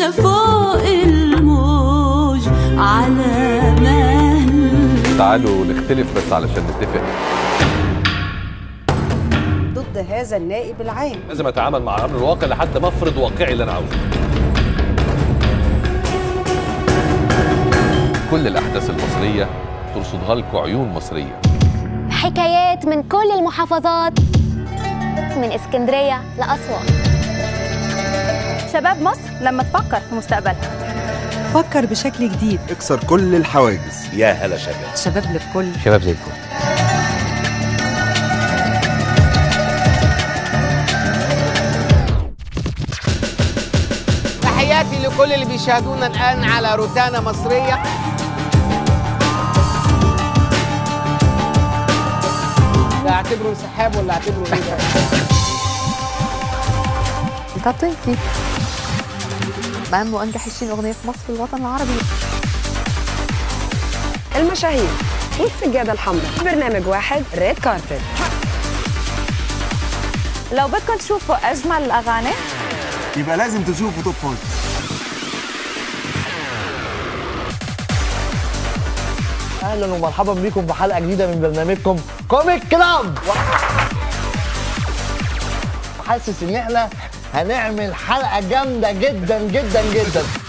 ماشية فوق الموج على مهل تعالوا نختلف بس علشان نتفق ضد هذا النائب العام لازم اتعامل مع امر الواقع لحد ما افرض واقعي اللي انا عاوزه كل الاحداث المصريه ترصدها لكم عيون مصريه حكايات من كل المحافظات من اسكندرية لأسوان شباب مصر لما تفكر في مستقبلها فكر بشكل جديد اكسر كل الحواجز يا هلا شباب شباب للكل شباب زي الفل تحياتي لكل اللي بيشاهدونا الآن على روتانا مصرية ده اعتبره انسحاب ولا اعتبره ايه ده؟ تطينتي مع انه انجح 20 اغنيه في مصر الوطن العربي المشاهير والسجادة الحمراء برنامج واحد ريد كاربت لو بدكم تشوفوا اجمل الاغاني يبقى لازم تشوفوا توب فايف اهلا ومرحبا بكم في حلقه جديده من برنامجكم كوميك كلاب حاسس ان احنا هنعمل حلقه جامده جدا جدا جدا